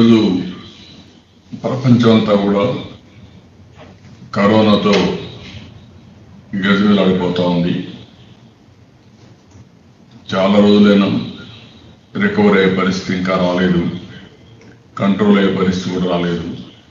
ఈరోజు ప్రపంచం అంతా కూడా కరోనాతో గజగలాడిపోతా ఉంది చాలా రోజులైనా రికవర్ అయ్యే పరిస్థితి ఇంకా రాలేదు కంట్రోల్ అయ్యే పరిస్థితి కూడా రాలేదు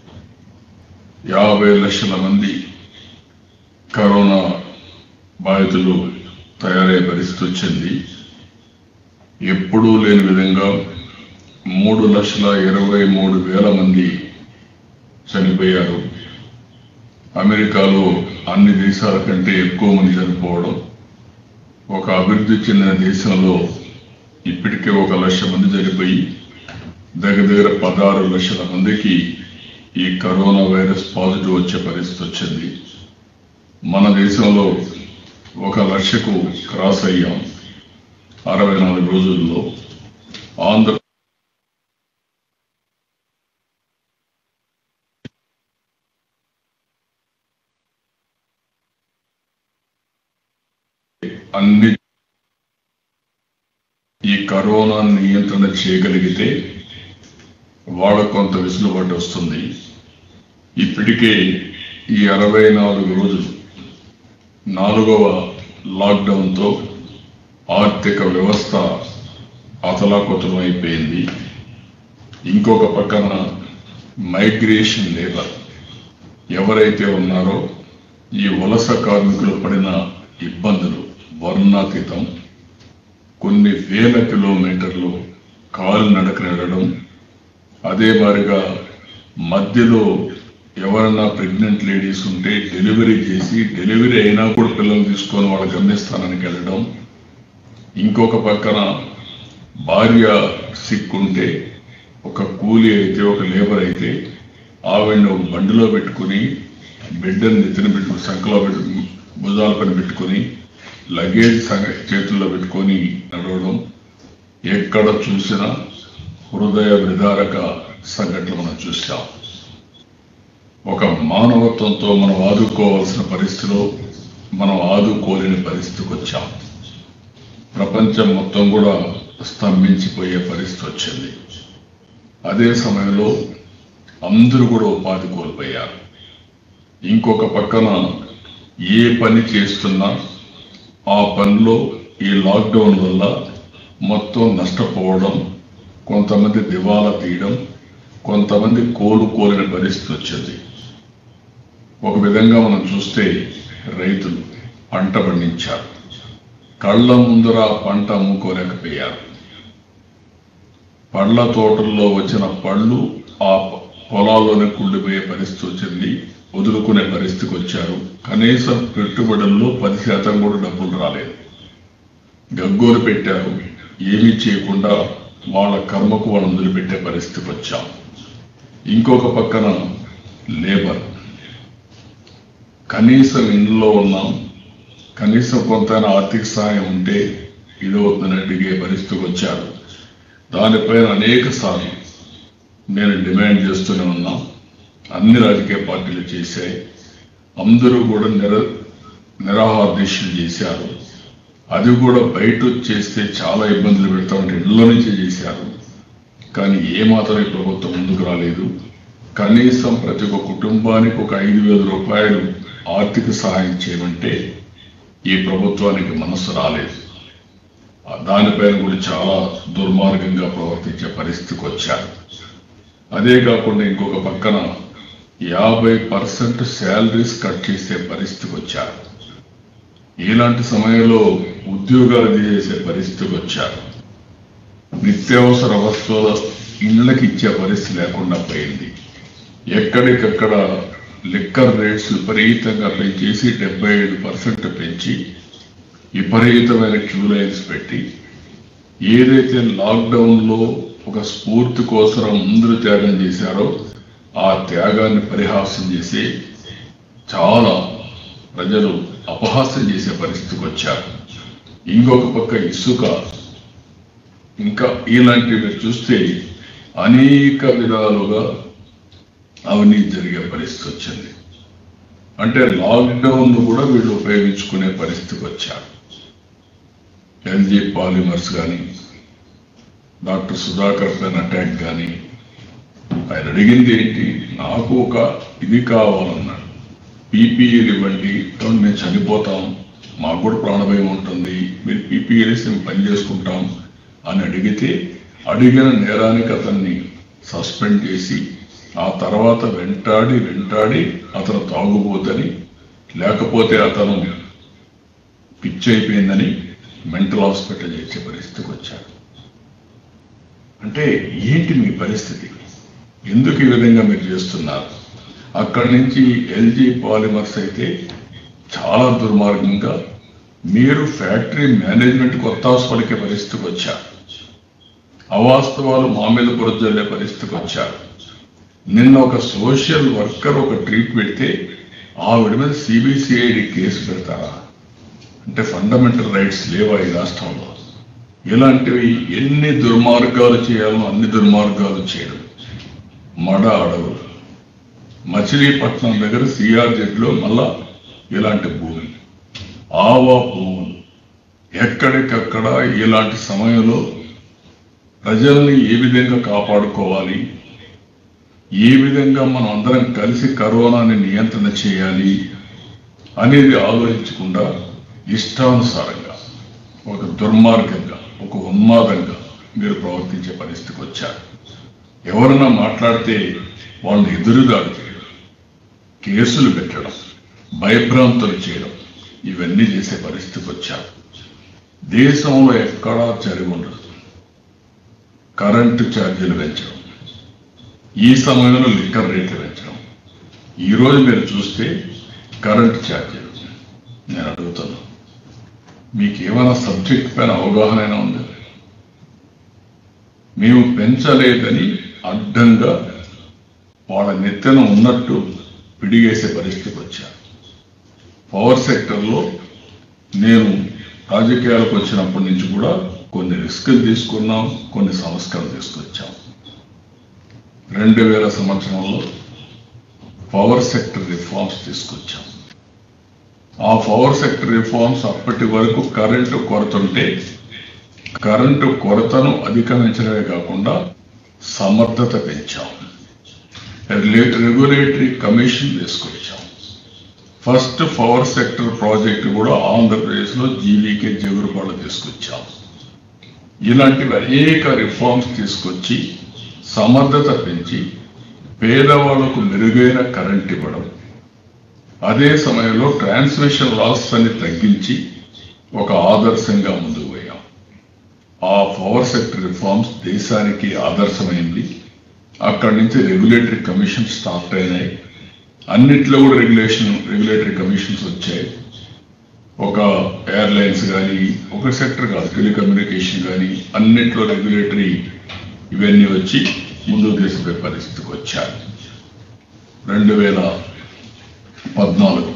యాభై లక్షల మంది కరోనా బాధితులు తయారయ్యే పరిస్థితి వచ్చింది ఎప్పుడూ లేని విధంగా మూడు లక్షల ఇరవై మూడు వేల మంది చనిపోయారు అమెరికాలో అన్ని దేశాల కంటే ఎక్కువ మంది చనిపోవడం ఒక అభివృద్ధి చెందిన దేశంలో ఇప్పటికే ఒక లక్ష మంది చనిపోయి దగ్గర దగ్గర పదహారు లక్షల మందికి ఈ కరోనా వైరస్ పాజిటివ్ వచ్చే పరిస్థితి వచ్చింది మన దేశంలో ఒక లక్షకు క్రాస్ అయ్యాం అరవై నాలుగు రోజుల్లో ఆంధ్ర అన్ని ఈ కరోనా నియంత్రణ చేయగలిగితే వాళ్ళకు కొంత వెసులుబాటు వస్తుంది ఇప్పటికే ఈ అరవై నాలుగు రోజులు నాలుగవ లాక్డౌన్తో ఆర్థిక వ్యవస్థ అతలాకుతలం అయిపోయింది ఇంకొక పక్కన మైగ్రేషన్ లేబర్ ఎవరైతే ఉన్నారో ఈ వలస కార్మికులు పడిన ఇబ్బందులు వర్ణాతీతం కొన్ని వేల కిలోమీటర్లు కాలు నడక నడడం అదే మాదిరిగా మధ్యలో ఎవరన్నా ప్రెగ్నెంట్ లేడీస్ ఉంటే డెలివరీ చేసి డెలివరీ అయినా కూడా పిల్లలు తీసుకొని వాళ్ళ గమ్యస్థానానికి వెళ్ళడం ఇంకొక పక్కన భార్య సిక్ ఉంటే ఒక కూలి అయితే ఒక లేబర్ అయితే ఆవిడని ఒక బండిలో పెట్టుకుని బిడ్డని నెత్తిన పెట్టుకుని సంకలో పెట్టు భుజాల పైన పెట్టుకుని లగేజ్ సంగ- చేతుల్లో పెట్టుకొని నడవడం ఎక్కడ చూసినా హృదయ విదారక సంఘటనలు మనం చూసాం ఒక మానవత్వంతో మనం ఆదుకోవాల్సిన పరిస్థితిలో మనం ఆదుకోలేని పరిస్థితికి వచ్చాం ప్రపంచం మొత్తం కూడా స్తంభించిపోయే పరిస్థితి వచ్చింది అదే సమయంలో అందరూ కూడా ఉపాధి కోల్పోయారు ఇంకొక పక్కన ఏ పని చేస్తున్నా ఆ పనిలో ఈ లాక్డౌన్ వల్ల మొత్తం నష్టపోవడం కొంతమంది దివాలా తీయడం కొంతమంది కోలుకోలేని పరిస్థితి వచ్చింది ఒక విధంగా మనం చూస్తే రైతులు పంట పండించారు కళ్ళ ముందర ఆ పంట అమ్ముకోలేకపోయారు పళ్ళ తోటల్లో వచ్చిన పళ్ళు ఆ పొలాల్లోనే కుళ్ళిపోయే పరిస్థితి వచ్చింది వదులుకునే పరిస్థితికి వచ్చారు కనీసం పెట్టుబడుల్లో పది శాతం కూడా డబ్బులు రాలేదు గగ్గోలు పెట్టారు ఏమీ చేయకుండా వాళ్ళ కర్మకు వాళ్ళు వదిలిపెట్టే పరిస్థితికి వచ్చాం ఇంకొక పక్కన లేబర్ కనీసం ఇంట్లో ఉన్నాం కనీసం కొంత ఆర్థిక సహాయం ఉంటే ఇదవుతుందని అడిగే పరిస్థితికి వచ్చారు దానిపైన అనేక సార్లు నేను డిమాండ్ చేస్తూనే ఉన్నాం అన్ని రాజకీయ పార్టీలు చేశాయి అందరూ కూడా నిర నిరాహార దీక్షలు చేశారు అది కూడా బయట వచ్చి చేస్తే చాలా ఇబ్బందులు పెడతామంటే ఇళ్ళ నుంచే చేశారు కానీ ఏమాత్రం ఈ ప్రభుత్వం ముందుకు రాలేదు కనీసం ప్రతి ఒక్క కుటుంబానికి ఒక ఐదు వేల రూపాయలు ఆర్థిక సహాయం చేయమంటే ఈ ప్రభుత్వానికి మనసు రాలేదు ఆ దానిపైన కూడా చాలా దుర్మార్గంగా ప్రవర్తించే పరిస్థితికి వచ్చారు అదే కాకుండా ఇంకొక పక్కన యాభై పర్సెంట్ శాలరీస్ కట్ చేసే పరిస్థితికి వచ్చారు ఇలాంటి సమయంలో ఉద్యోగాలు తీసేసే పరిస్థితికి వచ్చారు నిత్యావసర వస్తువుల ఇళ్ళకి ఇచ్చే పరిస్థితి లేకుండా పోయింది ఎక్కడికక్కడ లిక్కర్ రేట్స్ విపరీతంగా పెంచేసి డెబ్బై ఐదు పర్సెంట్ పెంచి విపరీతమైన క్యూ లైన్స్ పెట్టి ఏదైతే లాక్డౌన్లో ఒక స్ఫూర్తి కోసం అందరూ త్యాగం చేశారో ఆ త్యాగాన్ని పరిహాసం చేసి చాలా ప్రజలు అపహాస్యం చేసే పరిస్థితికి వచ్చారు ఇంకొక పక్క ఇసుక ఇంకా ఇలాంటివి మీరు చూస్తే అనేక విధాలుగా అవినీతి జరిగే పరిస్థితి వచ్చింది అంటే లాక్డౌన్ కూడా వీళ్ళు ఉపయోగించుకునే పరిస్థితికి వచ్చారు ఎల్జీ పాలిమర్స్ కానీ డాక్టర్ సుధాకర్ పైన అటాక్ కానీ ఆయన అడిగింది ఏంటి నాకు ఒక ఇది కావాలన్నాడు పీపీఈలు ఇవ్వండి కాబట్టి మేము చనిపోతాం మాకు కూడా ప్రాణభయం ఉంటుంది మీరు పీపీఈలు మేము పని చేసుకుంటాం అని అడిగితే అడిగిన నేరానికి అతన్ని సస్పెండ్ చేసి ఆ తర్వాత వెంటాడి వెంటాడి అతను తాగుబోతని లేకపోతే అతను పిచ్చి అయిపోయిందని మెంటల్ హాస్పిటల్ చేసే పరిస్థితికి వచ్చాడు అంటే ఏంటి మీ పరిస్థితి ఎందుకు ఈ విధంగా మీరు చేస్తున్నారు అక్కడి నుంచి ఎల్జీ పాలిమర్స్ అయితే చాలా దుర్మార్గంగా మీరు ఫ్యాక్టరీ మేనేజ్మెంట్ కొత్త పలికే పరిస్థితికి వచ్చారు అవాస్తవాలు మా మీద బురజల్లే పరిస్థితికి వచ్చారు నిన్న ఒక సోషల్ వర్కర్ ఒక ట్రీట్ పెడితే ఆవిడ మీద సిబిసిఐడి కేసు పెడతారా అంటే ఫండమెంటల్ రైట్స్ లేవా ఈ రాష్ట్రంలో ఇలాంటివి ఎన్ని దుర్మార్గాలు చేయాలో అన్ని దుర్మార్గాలు చేయడం మడ అడవులు మచిలీపట్నం దగ్గర సిఆర్జెడ్లో మళ్ళా ఇలాంటి భూమి ఆవా భూములు ఎక్కడికక్కడ ఇలాంటి సమయంలో ప్రజల్ని ఏ విధంగా కాపాడుకోవాలి ఏ విధంగా మనం అందరం కలిసి కరోనాని నియంత్రణ చేయాలి అనేది ఆలోచించకుండా ఇష్టానుసారంగా ఒక దుర్మార్గంగా ఒక ఉన్మాదంగా మీరు ప్రవర్తించే పరిస్థితికి వచ్చారు ఎవరన్నా మాట్లాడితే వాళ్ళని ఎదురుదాడి చేయడం కేసులు పెట్టడం భయభ్రాంతులు చేయడం ఇవన్నీ చేసే పరిస్థితికి వచ్చారు దేశంలో ఎక్కడా జరిగి ఉండదు కరెంటు ఛార్జీలు పెంచడం ఈ సమయంలో లిక్కర్ రేట్లు పెంచడం ఈరోజు మీరు చూస్తే కరెంటు ఛార్జీలు నేను అడుగుతున్నా మీకు ఏమైనా సబ్జెక్ట్ పైన అవగాహన అయినా ఉందా మేము పెంచలేదని అడ్డంగా వాళ్ళ నెత్తెన ఉన్నట్టు పిడిగేసే పరిస్థితికి వచ్చారు పవర్ సెక్టర్లో నేను రాజకీయాలకు వచ్చినప్పటి నుంచి కూడా కొన్ని రిస్కులు తీసుకున్నాం కొన్ని సంస్కరణలు తీసుకొచ్చాం రెండు వేల సంవత్సరంలో పవర్ సెక్టర్ రిఫార్మ్స్ తీసుకొచ్చాం ఆ పవర్ సెక్టర్ రిఫార్మ్స్ అప్పటి వరకు కరెంటు కొరత ఉంటే కరెంటు కొరతను అధిగమించడమే కాకుండా సమర్థత పెంచాం రెగ్యులేటరీ కమిషన్ తీసుకొచ్చాం ఫస్ట్ పవర్ సెక్టర్ ప్రాజెక్ట్ కూడా ఆంధ్రప్రదేశ్లో జీవీకే జగురుపాడు తీసుకొచ్చాం ఇలాంటివి అనేక రిఫార్మ్స్ తీసుకొచ్చి సమర్థత పెంచి పేదవాళ్లకు మెరుగైన కరెంట్ ఇవ్వడం అదే సమయంలో ట్రాన్స్మిషన్ లాస్ అని తగ్గించి ఒక ఆదర్శంగా ముందుకు పోయాం ఆ పవర్ సెక్టర్ రిఫార్మ్స్ దేశానికి ఆదర్శమైంది అక్కడి నుంచి రెగ్యులేటరీ కమిషన్ స్టార్ట్ అయినాయి అన్నిట్లో కూడా రెగ్యులేషన్ రెగ్యులేటరీ కమిషన్స్ వచ్చాయి ఒక ఎయిర్లైన్స్ కానీ ఒక సెక్టర్ కాదు టెలికమ్యూనికేషన్ కానీ అన్నిట్లో రెగ్యులేటరీ ఇవన్నీ వచ్చి ముందుకు తీసుకునే పరిస్థితికి వచ్చారు రెండు వేల పద్నాలుగు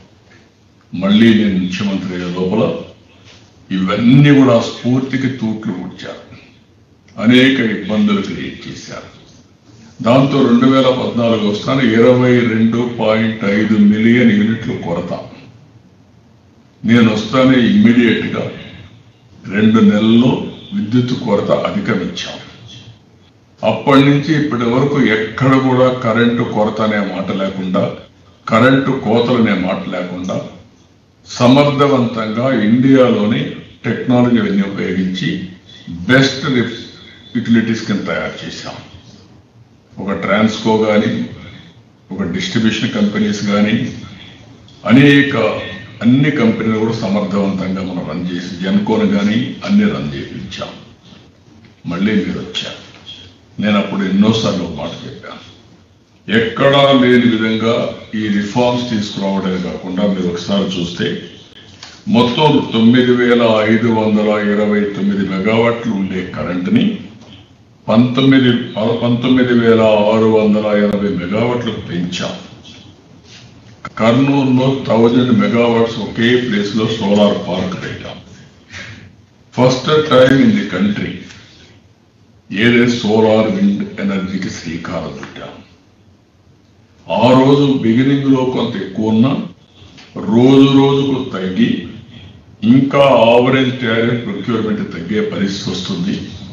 మళ్ళీ నేను ముఖ్యమంత్రి అయ్యే లోపల ఇవన్నీ కూడా స్ఫూర్తికి తూట్లు ముట్టారు అనేక ఇబ్బందులు క్రియేట్ చేశారు దాంతో రెండు వేల పద్నాలుగు వస్తాను ఇరవై రెండు పాయింట్ ఐదు మిలియన్ యూనిట్లు కొరత నేను వస్తానే ఇమ్మీడియట్ గా రెండు నెలల్లో విద్యుత్ కొరత అధిగమించాం అప్పటి నుంచి ఇప్పటి వరకు ఎక్కడ కూడా కరెంటు కొరత అనే మాట లేకుండా కరెంటు కోతలు అనే మాట లేకుండా సమర్థవంతంగా ఇండియాలోని టెక్నాలజీని ఉపయోగించి బెస్ట్ యూటిలిటీస్ కింద తయారు చేశాం ఒక ట్రాన్స్కో కానీ ఒక డిస్ట్రిబ్యూషన్ కంపెనీస్ కానీ అనేక అన్ని కంపెనీలు కూడా సమర్థవంతంగా మనం రన్ చేసి జన్కోను కానీ అన్ని రన్ చేయించాం మళ్ళీ మీరు వచ్చారు నేను అప్పుడు ఎన్నోసార్లు ఒక మాట చెప్పాను ఎక్కడా లేని విధంగా ఈ రిఫార్మ్స్ తీసుకురావడమే కాకుండా మీరు ఒకసారి చూస్తే మొత్తం తొమ్మిది వేల ఐదు వందల ఇరవై తొమ్మిది మెగావాట్లు ఉండే కరెంటుని పంతొమ్మిది పంతొమ్మిది వేల ఆరు వందల ఎనభై మెగావాట్లు పెంచాం కర్నూలులో థౌజండ్ మెగావాట్స్ ఒకే ప్లేస్ లో సోలార్ పార్క్ పెట్టాం first time in the country ఏదే సోలార్ విండ్ ఎనర్జీకి శ్రీకారం చుట్టాం ఆ రోజు బిగినింగ్ లో కొంత ఎక్కువ ఉన్నా రోజు రోజుకు తగ్గి ఇంకా ఆవరేజ్ టారిఫ్ ప్రొక్యూర్మెంట్ తగ్గే పరిస్థితి వస్తుంది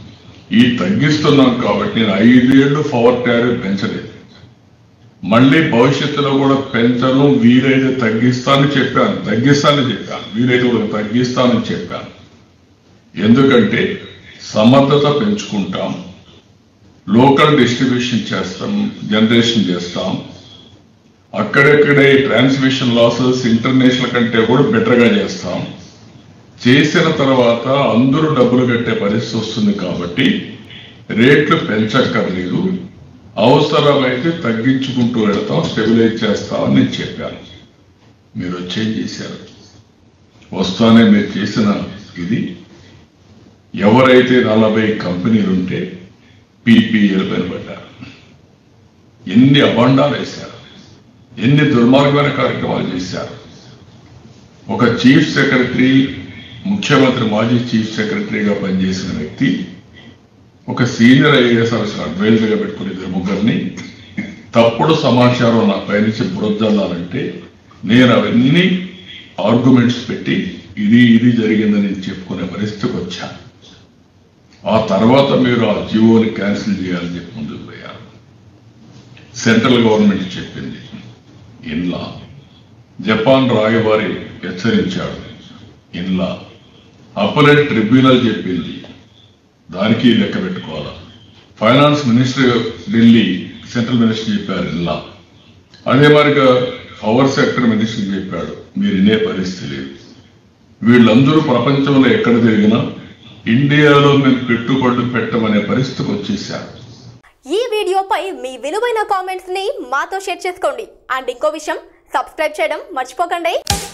ఈ తగ్గిస్తున్నాం కాబట్టి నేను ఐదేళ్లు పవర్ టారిఫ్ పెంచలేదు మళ్ళీ భవిష్యత్తులో కూడా పెంచను వీలైతే తగ్గిస్తానని చెప్పాను తగ్గిస్తానని చెప్పాను వీలైతే కూడా తగ్గిస్తానని చెప్పాను ఎందుకంటే సమర్థత పెంచుకుంటాం లోకల్ డిస్ట్రిబ్యూషన్ చేస్తాం జనరేషన్ చేస్తాం అక్కడెక్కడే ట్రాన్స్మిషన్ లాసెస్ ఇంటర్నేషనల్ కంటే కూడా బెటర్గా చేస్తాం చేసిన తర్వాత అందరూ డబ్బులు కట్టే పరిస్థితి వస్తుంది కాబట్టి రేట్లు పెంచక్కర్లేదు అవసరమైతే తగ్గించుకుంటూ వెళ్తాం స్టెబిలైజ్ చేస్తామని నేను చెప్పాను మీరు వచ్చేం చేశారు వస్తానే మీరు చేసిన ఇది ఎవరైతే నలభై కంపెనీలు ఉంటే పీపీఎల్ పైన పడ్డారు ఎన్ని అబండాలు వేశారు ఎన్ని దుర్మార్గమైన కార్యక్రమాలు చేశారు ఒక చీఫ్ సెక్రటరీ ముఖ్యమంత్రి మాజీ చీఫ్ సెక్రటరీగా పనిచేసిన వ్యక్తి ఒక సీనియర్ ఐఏఎస్ ఆఫీసర్ అడ్వైజర్గా పెట్టుకుని ఇద్దరు ముగ్గురిని తప్పుడు సమాచారం నా పైనుంచి బురదల్లాలంటే నేను అవన్నీ ఆర్గ్యుమెంట్స్ పెట్టి ఇది ఇది జరిగిందని చెప్పుకునే పరిస్థితికి వచ్చాను ఆ తర్వాత మీరు ఆ జీవోని క్యాన్సిల్ చేయాలని చెప్పి ముందుకు పోయారు సెంట్రల్ గవర్నమెంట్ చెప్పింది ఇన్లా జపాన్ రాయవారి హెచ్చరించాడు ఇన్లా అప్పలేట్ ట్రిబ్యునల్ చెప్పింది దానికి లెక్క పెట్టుకోవాలా finance minister Delhi central minister చెప్పారు ఇన్లా అదే మరిగా పవర్ సెక్టర్ మినిస్టర్ చెప్పాడు మీరు ఇనే పరిస్థితి లేదు వీళ్ళందరూ ప్రపంచంలో ఎక్కడ తిరిగినా ఇండియాలో మేము పెట్టుబడులు పెట్టమనే పరిస్థితికి వచ్చేసారు ఈ వీడియోపై మీ విలువైన కామెంట్స్ ని మాతో షేర్ చేసుకోండి అండ్ ఇంకో విషయం సబ్స్క్రైబ్ చేయడం మర్చిపోకండి